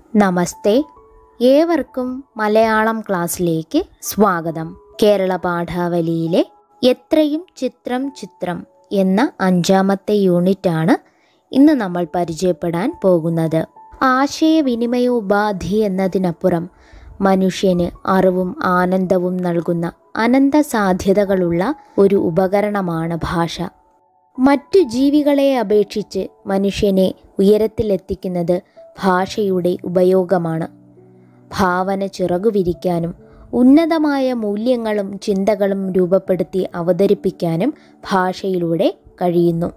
നമസ്തേ ഏവർക്കും മലയാളം ക്ലാസ്സിലേക്ക് സ്വാഗതം കേരള പാഠാവലിയിലെ എത്രയും ചിത്രം ചിത്രം എന്ന അഞ്ചാമത്തെ യൂണിറ്റാണ് ഇന്ന് നമ്മൾ പരിചയപ്പെടാൻ പോകുന്നത് ആശയവിനിമയോപാധി എന്നതിനപ്പുറം മനുഷ്യന് അറിവും ആനന്ദവും നൽകുന്ന അനന്ത സാധ്യതകളുള്ള ഒരു ഉപകരണമാണ് ഭാഷ മറ്റു ജീവികളെ അപേക്ഷിച്ച് മനുഷ്യനെ ഉയരത്തിലെത്തിക്കുന്നത് ഭാഷയുടെ ഉപയോഗമാണ് ഭാവന ചിറകുവിരിക്കാനും ഉന്നതമായ മൂല്യങ്ങളും ചിന്തകളും രൂപപ്പെടുത്തി അവതരിപ്പിക്കാനും ഭാഷയിലൂടെ കഴിയുന്നു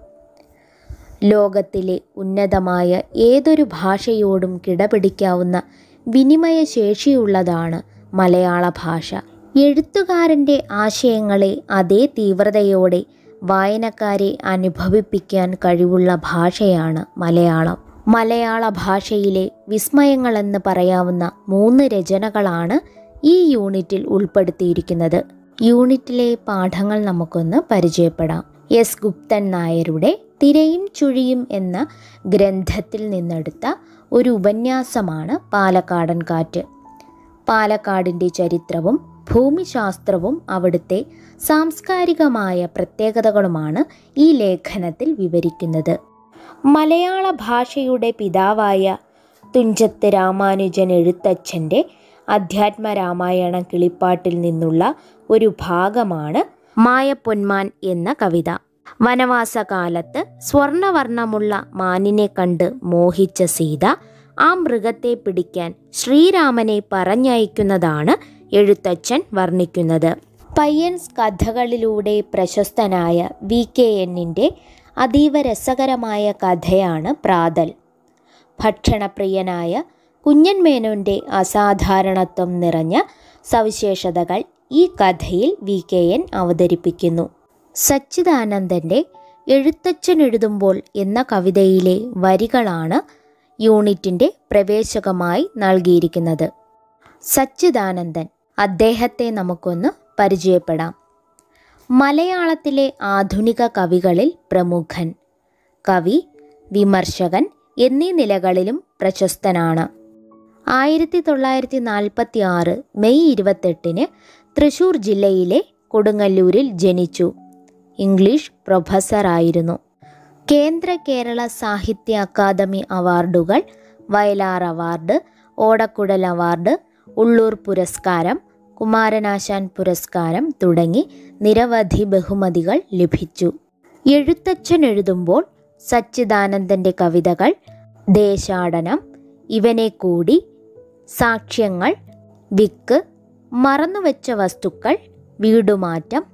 ലോകത്തിലെ ഉന്നതമായ ഏതൊരു ഭാഷയോടും കിടപിടിക്കാവുന്ന വിനിമയ ശേഷിയുള്ളതാണ് മലയാള ഭാഷ എഴുത്തുകാരൻ്റെ ആശയങ്ങളെ അതേ തീവ്രതയോടെ വായനക്കാരെ അനുഭവിപ്പിക്കാൻ കഴിവുള്ള ഭാഷയാണ് മലയാളം മലയാള ഭാഷയിലെ വിസ്മയങ്ങളെന്ന് പറയാവുന്ന മൂന്ന് രചനകളാണ് ഈ യൂണിറ്റിൽ ഉൾപ്പെടുത്തിയിരിക്കുന്നത് യൂണിറ്റിലെ പാഠങ്ങൾ നമുക്കൊന്ന് പരിചയപ്പെടാം എസ് ഗുപ്തൻ നായരുടെ തിരയും ചുഴിയും എന്ന ഗ്രന്ഥത്തിൽ നിന്നെടുത്ത ഒരു ഉപന്യാസമാണ് പാലക്കാടൻ കാറ്റ് പാലക്കാടിൻ്റെ ചരിത്രവും ഭൂമിശാസ്ത്രവും അവിടുത്തെ സാംസ്കാരികമായ പ്രത്യേകതകളുമാണ് ഈ ലേഖനത്തിൽ വിവരിക്കുന്നത് മലയാള ഭാഷയുടെ പിതാവായ തുഞ്ചത്ത് രാമാനുജൻ എഴുത്തച്ഛൻ്റെ അധ്യാത്മരാമായണ കിളിപ്പാട്ടിൽ നിന്നുള്ള ഒരു ഭാഗമാണ് മായപ്പൊന്മാൻ എന്ന കവിത വനവാസകാലത്ത് സ്വർണവർണ്ണമുള്ള മാനിനെ കണ്ട് മോഹിച്ച സീത ആ മൃഗത്തെ പിടിക്കാൻ ശ്രീരാമനെ പറഞ്ഞയക്കുന്നതാണ് എഴുത്തച്ഛൻ വർണ്ണിക്കുന്നത് പയ്യൻസ് കഥകളിലൂടെ പ്രശസ്തനായ വി കെ എന്നിൻ്റെ അതീവ രസകരമായ കഥയാണ് പ്രാതൽ ഭക്ഷണപ്രിയനായ കുഞ്ഞൻ മേനോൻ്റെ അസാധാരണത്വം നിറഞ്ഞ സവിശേഷതകൾ ഈ കഥയിൽ വി കെ എൻ അവതരിപ്പിക്കുന്നു സച്ചിദാനന്ദൻ്റെ എഴുത്തച്ഛൻ എഴുതുമ്പോൾ എന്ന കവിതയിലെ വരികളാണ് യൂണിറ്റിൻ്റെ പ്രവേശകമായി നൽകിയിരിക്കുന്നത് സച്ചിദാനന്ദൻ അദ്ദേഹത്തെ നമുക്കൊന്ന് പരിചയപ്പെടാം മലയാളത്തിലെ ആധുനിക കവികളിൽ പ്രമുഖൻ കവി വിമർശകൻ എന്നീ നിലകളിലും പ്രശസ്തനാണ് ആയിരത്തി തൊള്ളായിരത്തി നാൽപ്പത്തി ആറ് മെയ് ഇരുപത്തെട്ടിന് തൃശൂർ ജില്ലയിലെ കൊടുങ്ങല്ലൂരിൽ ജനിച്ചു ഇംഗ്ലീഷ് പ്രൊഫസറായിരുന്നു കേന്ദ്ര കേരള സാഹിത്യ അക്കാദമി അവാർഡുകൾ വയലാർ അവാർഡ് ഓടക്കുഴൽ അവാർഡ് ഉള്ളൂർ പുരസ്കാരം കുമാരനാശാൻ പുരസ്കാരം തുടങ്ങി നിരവധി ബഹുമതികൾ ലഭിച്ചു എഴുത്തച്ഛൻ എഴുതുമ്പോൾ സച്ചിദാനന്ദൻ്റെ കവിതകൾ ദേശാടനം ഇവനെ കൂടി സാക്ഷ്യങ്ങൾ വിക്ക് മറന്നുവെച്ച വസ്തുക്കൾ വീടുമാറ്റം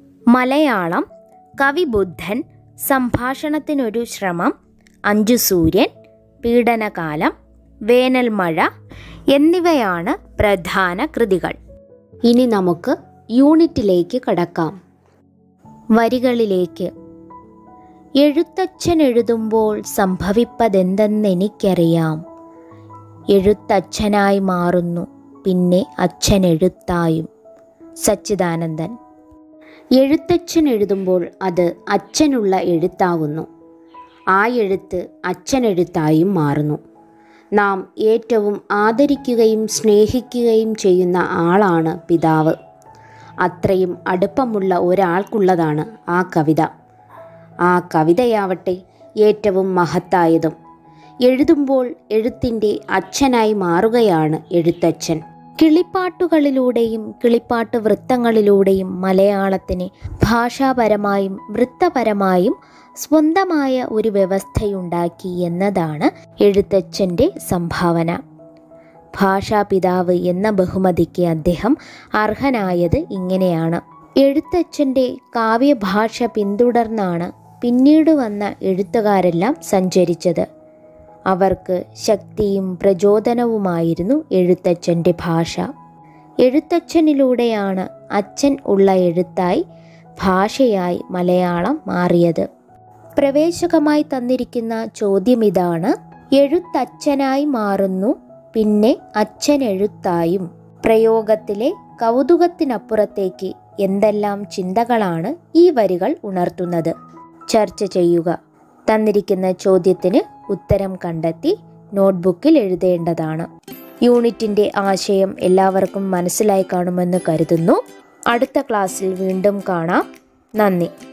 മലയാളം കവിബുദ്ധൻ സംഭാഷണത്തിനൊരു ശ്രമം അഞ്ചു സൂര്യൻ പീഡനകാലം വേനൽ മഴ എന്നിവയാണ് പ്രധാന കൃതികൾ ഇനി നമുക്ക് യൂണിറ്റിലേക്ക് കടക്കാം വരികളിലേക്ക് എഴുത്തച്ഛൻ എഴുതുമ്പോൾ സംഭവിപ്പതെന്തെന്നെനിക്കറിയാം എഴുത്തച്ഛനായി മാറുന്നു പിന്നെ അച്ഛൻ എഴുത്തായും സച്ചിദാനന്ദൻ എഴുത്തച്ഛൻ എഴുതുമ്പോൾ അത് അച്ഛനുള്ള എഴുത്താകുന്നു ആ എഴുത്ത് അച്ഛനെഴുത്തായും മാറുന്നു നാം ഏറ്റവും ആദരിക്കുകയും സ്നേഹിക്കുകയും ചെയ്യുന്ന ആളാണ് പിതാവ് അത്രയും അടുപ്പമുള്ള ഒരാൾക്കുള്ളതാണ് ആ കവിത ആ കവിതയാവട്ടെ ഏറ്റവും മഹത്തായതും എഴുതുമ്പോൾ എഴുത്തിൻ്റെ അച്ഛനായി മാറുകയാണ് എഴുത്തച്ഛൻ കിളിപ്പാട്ടുകളിലൂടെയും കിളിപ്പാട്ട് വൃത്തങ്ങളിലൂടെയും മലയാളത്തിന് ഭാഷാപരമായും വൃത്തപരമായും സ്വന്തമായ ഒരു വ്യവസ്ഥയുണ്ടാക്കി എന്നതാണ് എഴുത്തച്ഛൻ്റെ സംഭാവന ഭാഷാപിതാവ് എന്ന ബഹുമതിക്ക് അദ്ദേഹം അർഹനായത് ഇങ്ങനെയാണ് എഴുത്തച്ഛൻ്റെ കാവ്യഭാഷ പിന്തുടർന്നാണ് പിന്നീട് വന്ന എഴുത്തുകാരെല്ലാം സഞ്ചരിച്ചത് അവർക്ക് ശക്തിയും പ്രചോദനവുമായിരുന്നു എഴുത്തച്ഛൻ്റെ ഭാഷ എഴുത്തച്ഛനിലൂടെയാണ് അച്ഛൻ ഉള്ള എഴുത്തായി ഭാഷയായി മലയാളം മാറിയത് പ്രവേശകമായി തന്നിരിക്കുന്ന ചോദ്യം ഇതാണ് എഴുത്തച്ഛനായി മാറുന്നു പിന്നെ അച്ഛൻ എഴുത്തായും പ്രയോഗത്തിലെ കൗതുകത്തിനപ്പുറത്തേക്ക് എന്തെല്ലാം ചിന്തകളാണ് ഈ വരികൾ ഉണർത്തുന്നത് ചർച്ച ചെയ്യുക തന്നിരിക്കുന്ന ചോദ്യത്തിന് ഉത്തരം കണ്ടെത്തി നോട്ട്ബുക്കിൽ എഴുതേണ്ടതാണ് യൂണിറ്റിൻ്റെ ആശയം എല്ലാവർക്കും മനസ്സിലായി കാണുമെന്ന് കരുതുന്നു അടുത്ത ക്ലാസ്സിൽ വീണ്ടും കാണാം നന്ദി